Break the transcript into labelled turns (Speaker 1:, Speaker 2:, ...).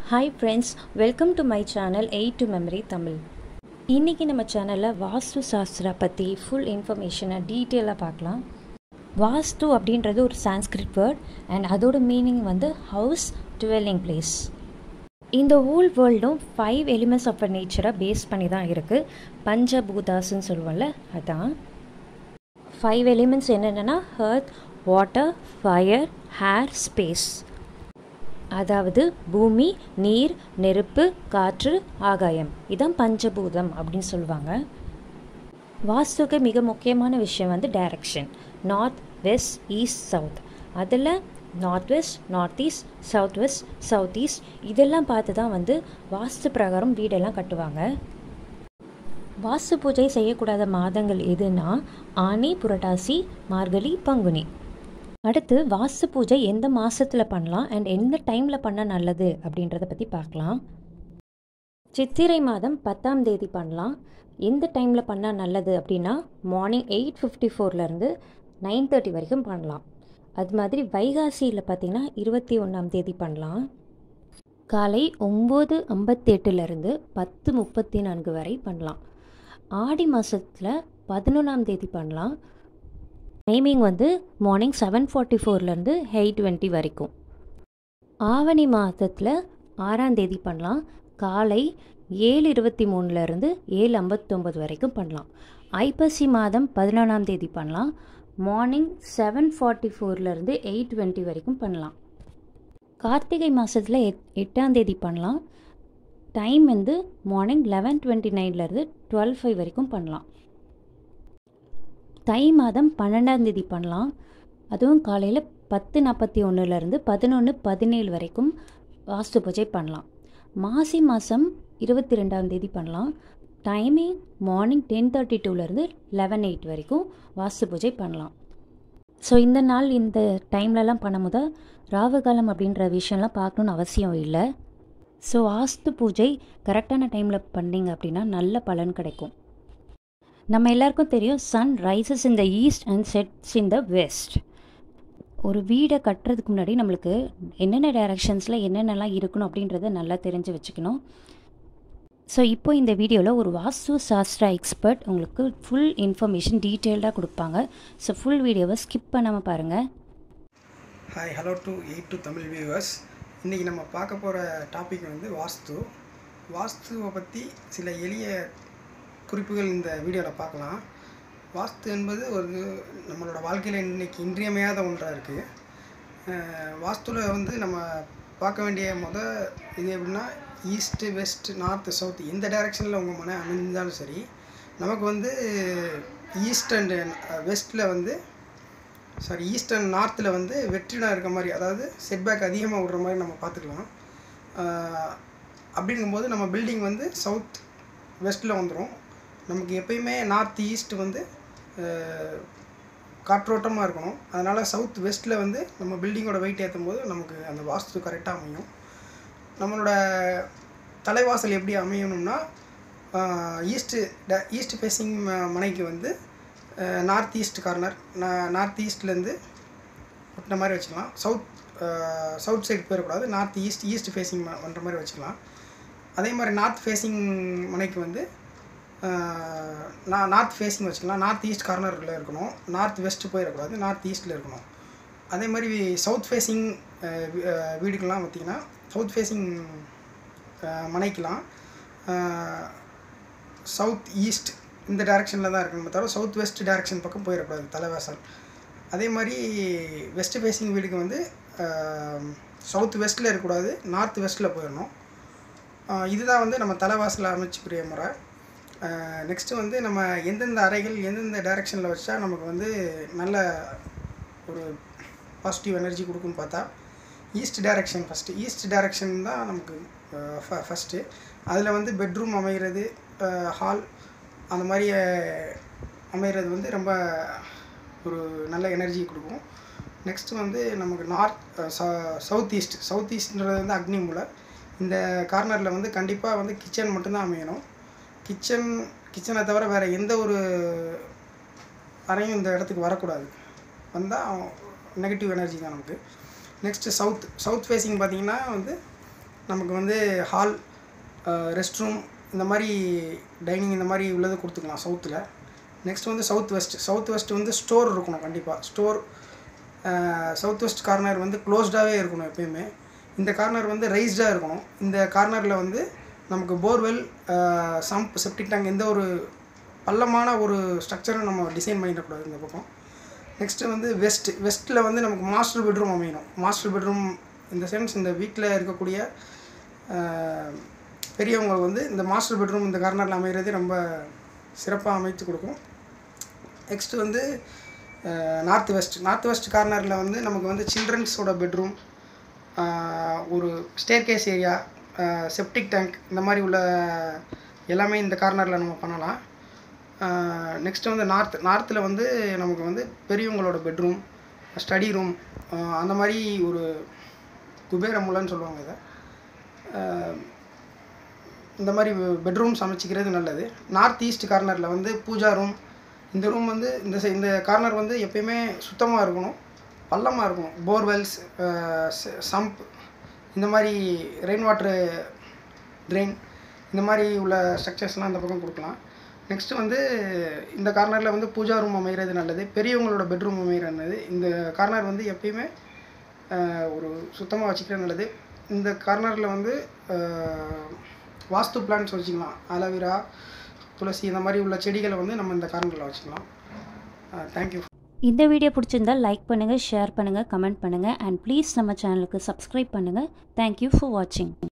Speaker 1: hi friends welcome to my channel aid to memory Tamil இன்றைக்கி நம்ம சேனலில் வாஸ்து சாஸ்திரா பற்றி ஃபுல் இன்ஃபர்மேஷனை டீட்டெயிலாக பார்க்கலாம் வாஸ்து அப்படின்றது ஒரு சான்ஸ்கிரிட் வேர்ட் அண்ட் அதோட மீனிங் வந்து ஹவுஸ் டுவெல்லிங் பிளேஸ் இந்த ஹோல் வேர்ல்டும் ஃபைவ் எலிமெண்ட்ஸ் ஆஃப் நேச்சரை பேஸ் பண்ணி தான் இருக்குது பஞ்சபூதாஸ்ன்னு சொல்லுவோம்ல அதான் ஃபைவ் எலிமெண்ட்ஸ் என்னென்னா earth water fire air space அதாவது பூமி நீர் நெருப்பு காற்று ஆகாயம் இதான் பஞ்சபூதம் அப்படின்னு சொல்லுவாங்க வாஸ்துக்கு மிக முக்கியமான விஷயம் வந்து direction north west east south அதில் north west north east south west south east இதெல்லாம் பார்த்து தான் வந்து வாஸ்து பிரகாரம் வீடெல்லாம் கட்டுவாங்க வாஸ்து பூஜை செய்யக்கூடாத மாதங்கள் எதுனா ஆனி புரட்டாசி மார்கழி பங்குனி அடுத்து வாஸ்து பூஜை எந்த மாதத்தில் பண்ணலாம் அண்ட் எந்த டைமில் பண்ணால் நல்லது அப்படின்றத பற்றி பார்க்கலாம் சித்திரை மாதம் பத்தாம் தேதி பண்ணலாம் எந்த டைமில் பண்ணால் நல்லது அப்படின்னா மார்னிங் எயிட் ஃபிஃப்டி ஃபோர்லேருந்து நைன் தேர்ட்டி வரைக்கும் பண்ணலாம் அது மாதிரி வைகாசியில் பார்த்திங்கன்னா இருபத்தி ஒன்றாம் தேதி பண்ணலாம் காலை ஒம்பது ஐம்பத்தெட்டுலேருந்து பத்து முப்பத்தி நான்கு வரை பண்ணலாம் ஆடி மாதத்தில் பதினொன்றாம் தேதி பண்ணலாம் டைமிங் வந்து மார்னிங் செவன் ஃபார்ட்டி ஃபோர்லேருந்து எயிட் டுவெண்ட்டி வரைக்கும் ஆவணி மாதத்தில் ஆறாம் தேதி பண்ணலாம் காலை ஏழு இருபத்தி மூணுலேருந்து ஏழு ஐம்பத்தொம்பது வரைக்கும் பண்ணலாம் ஐப்பசி மாதம் பதினொன்றாம் தேதி பண்ணலாம் மார்னிங் செவன் ஃபார்ட்டி ஃபோர்லேருந்து எயிட் டுவெண்ட்டி வரைக்கும் பண்ணலாம் கார்த்திகை மாதத்தில் எட் எட்டாம் தேதி பண்ணலாம் டைம் வந்து மார்னிங் லெவன் டுவெண்ட்டி நைன்லேருந்து டுவெல் ஃபைவ் வரைக்கும் பண்ணலாம் தை மாதம் பன்னெண்டாம் தேதி பண்ணலாம் அதுவும் காலையில் பத்து நாற்பத்தி ஒன்றுலேருந்து பதினொன்று பதினேழு வரைக்கும் வாஸ்து பூஜை பண்ணலாம் மாசி மாதம் இருபத்தி ரெண்டாம் தேதி பண்ணலாம் டைமிங் மார்னிங் டென் தேர்ட்டி டூலேருந்து லெவன் எயிட் வரைக்கும் வாஸ்து பூஜை பண்ணலாம் ஸோ இந்த நாள் இந்த டைம்லலாம் பண்ணும்போது ராவகாலம் அப்படின்ற விஷயம்லாம் பார்க்கணுன்னு அவசியம் இல்லை ஸோ வாஸ்து பூஜை கரெக்டான டைமில் பண்ணிங்க அப்படின்னா நல்ல பலன் கிடைக்கும் நம்ம எல்லாருக்கும் தெரியும் sun rises in the east and sets in the west ஒரு வீடை கட்டுறதுக்கு முன்னாடி நம்மளுக்கு என்னென்ன டைரக்ஷன்ஸில் என்னென்னலாம் இருக்கணும் அப்படின்றத நல்லா தெரிஞ்சு வச்சுக்கணும் ஸோ இப்போ இந்த வீடியோவில் ஒரு வாஸ்து சாஸ்திரா எக்ஸ்பர்ட் உங்களுக்கு ஃபுல் இன்ஃபர்மேஷன் டீட்டெயில்டாக கொடுப்பாங்க ஸோ ஃபுல் வீடியோவை ஸ்கிப் பண்ணாமல் பாருங்கள்
Speaker 2: hi hello to aid to Tamil viewers இன்றைக்கி நம்ம பார்க்க போகிற டாபிக் வந்து வாஸ்து வாஸ்துவை பற்றி சில எளிய குறிப்புகள் இந்த வீடியோவில் பார்க்கலாம் வாஸ்து என்பது ஒரு நம்மளோட வாழ்க்கையில் இன்றைக்கி இன்றியமையாத ஒன்றாக இருக்குது வாஸ்துவில் வந்து நம்ம பார்க்க வேண்டிய முத இது எப்படின்னா ஈஸ்ட்டு வெஸ்ட் நார்த்து சவுத் எந்த டைரெக்ஷனில் உங்கள் மன அமைஞ்சாலும் சரி நமக்கு வந்து ஈஸ்ட் அண்டு வெஸ்ட்டில் வந்து சாரி ஈஸ்ட் அண்ட் நார்த்தில் வந்து வெற்றிடம் இருக்க மாதிரி அதாவது செட்பேக் அதிகமாக விடுற மாதிரி நம்ம பார்த்துக்கலாம் அப்படிங்கும்போது நம்ம பில்டிங் வந்து சவுத் வெஸ்ட்டில் வந்துடும் நமக்கு எப்பயுமே நார்த் ஈஸ்ட் வந்து காற்றோட்டமாக இருக்கணும் அதனால் சவுத் வெஸ்ட்டில் வந்து நம்ம பில்டிங்கோட வெயிட் ஏற்றும் போது நமக்கு அந்த வாஸ்து கரெக்டாக அமையும் நம்மளோட தலைவாசல் எப்படி அமையணும்னா ஈஸ்ட்டு ட ஈஸ்ட் ஃபேஸிங் மனைக்கு வந்து நார்த் ஈஸ்ட் கார்னர் நார்த் ஈஸ்ட்லேருந்து ஒட்டின மாதிரி வச்சுக்கலாம் சவுத் சவுத் சைடு போயிடக்கூடாது நார்த் ஈஸ்ட் ஈஸ்ட் ஃபேஸிங் பண்ணுற மாதிரி வச்சுக்கலாம் அதே மாதிரி நார்த் ஃபேஸிங் மனைக்கு வந்து நான் நார்த் ஃபேஸிங் வச்சுக்கலாம் நார்த் ஈஸ்ட் கார்னரில் இருக்கணும் நார்த் வெஸ்ட்டு போயிடக்கூடாது நார்த் ஈஸ்ட்டில் இருக்கணும் அதே மாதிரி சவுத் ஃபேஸிங் வீடுக்கெலாம் பார்த்திங்கன்னா சவுத் ஃபேஸிங் மனைக்கெலாம் சவுத் ஈஸ்ட் இந்த டேரெக்ஷனில் தான் இருக்கணுமே தவிர சவுத் வெஸ்ட் டேரெக்ஷன் பக்கம் போயிடக்கூடாது தலைவாசல் அதே மாதிரி வெஸ்ட் ஃபேஸிங் வீடுக்கு வந்து சவுத் வெஸ்ட்டில் இருக்கக்கூடாது நார்த் வெஸ்ட்டில் போயிடணும் இதுதான் வந்து நம்ம தலைவாசலில் அமைச்சுக்குரிய முறை நெக்ஸ்ட்டு வந்து நம்ம எந்தெந்த அறைகள் எந்தெந்த டைரெக்ஷனில் வச்சா நமக்கு வந்து நல்ல ஒரு பாசிட்டிவ் எனர்ஜி கொடுக்குன்னு பார்த்தா east direction first east direction தான் நமக்கு ஃபஸ்ட்டு அதில் வந்து பெட்ரூம் அமைகிறது ஹால் அந்த மாதிரி அமைகிறது வந்து ரொம்ப ஒரு நல்ல எனர்ஜி கொடுக்கும் நெக்ஸ்ட்டு வந்து நமக்கு நார்த் சவுத் ஈஸ்ட் சவுத் ஈஸ்ட்ன்றது வந்து அக்னி மூலை இந்த கார்னரில் வந்து கண்டிப்பாக வந்து கிச்சன் மட்டும்தான் அமையணும் கிச்சன் கிச்சனை தவிர வேறு எந்த ஒரு அறையும் இந்த இடத்துக்கு வரக்கூடாது வந்தால் நெகட்டிவ் எனர்ஜி தான் நமக்கு நெக்ஸ்ட்டு சவுத் சவுத் ஃபேஸிங் பார்த்திங்கன்னா வந்து நமக்கு வந்து ஹால் ரெஸ்ட் ரூம் இந்த மாதிரி டைனிங் இந்த மாதிரி உள்ளது கொடுத்துக்கலாம் சவுத்தில் நெக்ஸ்ட் வந்து சவுத் வெஸ்ட் சவுத் வெஸ்ட் வந்து ஸ்டோர் இருக்கணும் கண்டிப்பாக ஸ்டோர் சவுத் வெஸ்ட் கார்னர் வந்து க்ளோஸ்டாகவே இருக்கணும் எப்பயுமே இந்த கார்னர் வந்து ரைஸ்டாக இருக்கணும் இந்த கார்னரில் வந்து நமக்கு போர்வெல் சம்ப் செப்டிக் டேங்க் எந்த ஒரு பள்ளமான ஒரு ஸ்ட்ரக்சரும் நம்ம டிசைன் பண்ணிடக்கூடாது இந்த பக்கம் நெக்ஸ்ட்டு வந்து வெஸ்ட் வெஸ்ட்டில் வந்து நமக்கு மாஸ்டர் பெட்ரூம் அமையணும் மாஸ்டர் பெட்ரூம் இந்த சென்ஸ் இந்த வீட்டில் இருக்கக்கூடிய ஆஹ், பெரியவங்க வந்து இந்த மாஸ்டர் பெட்ரூம் இந்த கார்னரில் அமைகிறது ரொம்ப சிறப்பாக அமைத்து கொடுக்கும் நெக்ஸ்ட் வந்து நார்த் வெஸ்ட் நார்த் வெஸ்ட் கார்னரில் வந்து நமக்கு வந்து சில்ட்ரன்ஸோட பெட்ரூம் ஒரு ஸ்டேர்கேஸ் ஏரியா செப்டிக் டேங்க் இந்த மாதிரி உள்ள எல்லாமே இந்த கார்னரில் நம்ம பண்ணலாம் நெக்ஸ்ட் வந்து நார்த் நார்த்தில் வந்து நமக்கு வந்து பெரியவங்களோட பெட்ரூம் ஸ்டடி ரூம் அந்த மாதிரி ஒரு குபேரமுலன்னு சொல்லுவாங்க இதை ஆஹ், இந்த மாதிரி பெட்ரூம்ஸ் அமைச்சிக்கிறது நல்லது நார்த் ஈஸ்ட் கார்னரில் வந்து பூஜா ரூம் இந்த ரூம் வந்து இந்த சை- இந்த கார்னர் வந்து எப்பயுமே சுத்தமாக இருக்கணும் பள்ளமாக இருக்கணும் போர்வெல்ஸ் சம்ப் இந்த மாதிரி ரெயின் வாட்ரு ட்ரெயின் இந்த மாதிரி உள்ள ஸ்ட்ரக்சர்ஸ்லாம் இந்த பக்கம் கொடுக்கலாம் நெக்ஸ்ட்டு வந்து இந்த கார்னரில் வந்து பூஜா ரூம் அமைகிறது நல்லது பெரியவங்களோட பெட்ரூம் அமைகிறது நல்லது இந்த கார்னர் வந்து எப்பயுமே ஆஹ், ஒரு சுத்தமாக வச்சுக்கிறது நல்லது இந்த கார்னரில் வந்து ஆஹ், வாஸ்து பிளான்ஸ் வச்சுக்கலாம் அலோவேரா துளசி இந்த மாதிரி உள்ள செடிகளை வந்து நம்ம இந்த கார்னரில் வச்சுக்கலாம் தேங்க்யூ
Speaker 1: இந்த வீடியோ பிடிச்சிருந்தா லைக் பண்ணுங்கள் ஷேர் பண்ணுங்கள் கமெண்ட் பண்ணுங்கள் அண்ட் ப்ளீஸ் நம்ம சேனலுக்கு சப்ஸ்கிரைப் பண்ணுங்கள் தேங்க்யூ ஃபார் வாட்சிங்